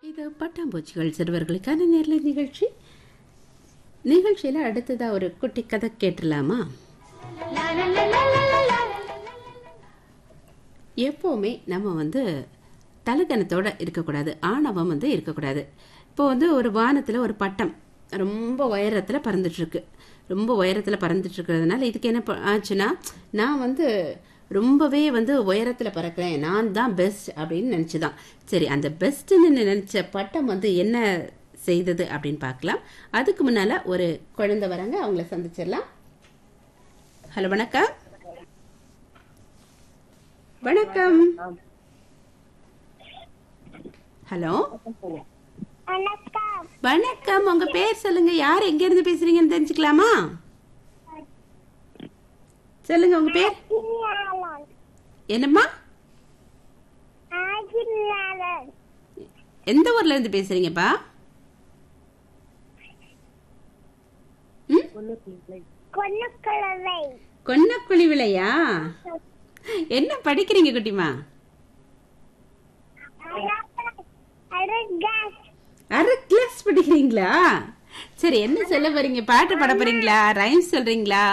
இது பட்டாம்பூச்சிகள் சிறுவர்களுக்கான நேர்ல நிகழ்ச்சி நிகழ்ச்சியில் அடுத்ததா ஒரு குட்டி கதை கேட்டுடலாமா எப்போவுமே நம்ம வந்து தலகணத்தோட இருக்கக்கூடாது ஆணவம் வந்து இருக்கக்கூடாது இப்போ வந்து ஒரு வானத்தில் ஒரு பட்டம் ரொம்ப உயரத்தில் பறந்துட்டு இருக்கு ரொம்ப உயரத்தில் பறந்துட்டு இருக்கிறதுனால இதுக்கு என்ன ப- ஆச்சுன்னா நான் வந்து ரொம்பவே வந்து உயரத்தில் பறக்கிறேன் நான் தான் பெஸ்ட் அப்படின்னு நினச்சிதான் சரி அந்த பெஸ்ட்டுன்னு நினச்ச பட்டம் வந்து என்ன செய்தது அப்படின்னு பார்க்கலாம் அதுக்கு முன்னால் ஒரு குழந்தை வராங்க அவங்கள சந்திச்சிடலாம் ஹலோ வணக்கம் வணக்கம் ஹலோ வணக்கம் வணக்கம் உங்க பேர் சொல்லுங்க யார் எங்க இருந்து பேசுறீங்கன்னு தெரிஞ்சுக்கலாமா சொல்லுங்க உங்க பேர் ஆஜிலாலன் என்னம்மா ஆஜிலாலன் எந்த ஊர்ல இருந்து பேசுறீங்கப்பா ம் கொன்னுக்குளவை கொன்னக்குழி விலையா என்ன படிக்கிறீங்க குட்டிமா அருகாஸ் அரை கிளாஸ் படிக்கிறீங்களா சரி என்ன சொல்ல போறீங்க பாட்டு பாட போறீங்களா ரைம்ஸ் சொல்றீங்களா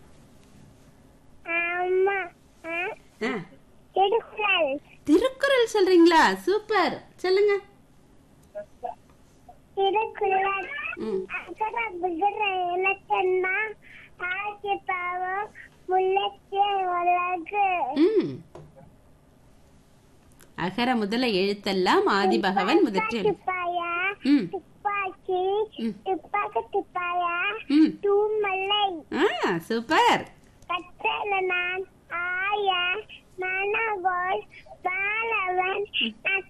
அம்மா ஆ, திருக்குறள் திருக்குறள் சொல்றீங்களா சூப்பர் சொல்லுங்க திருக்குறள் ம் அகர புகர இலக்கண்ணா ஆட்சி பாவம் முல்லத்தே உலகு ம் அகர முதல எழுத்தெல்லாம் ஆதி பகவன் முதற்று துப்பாயா ம் துப்பாக்கி ம். துப்பாக்கு துப்பாயா ம் தூமலை ஆ சூப்பர் கற்றல நான் ஆய மனவோல் பாலவன்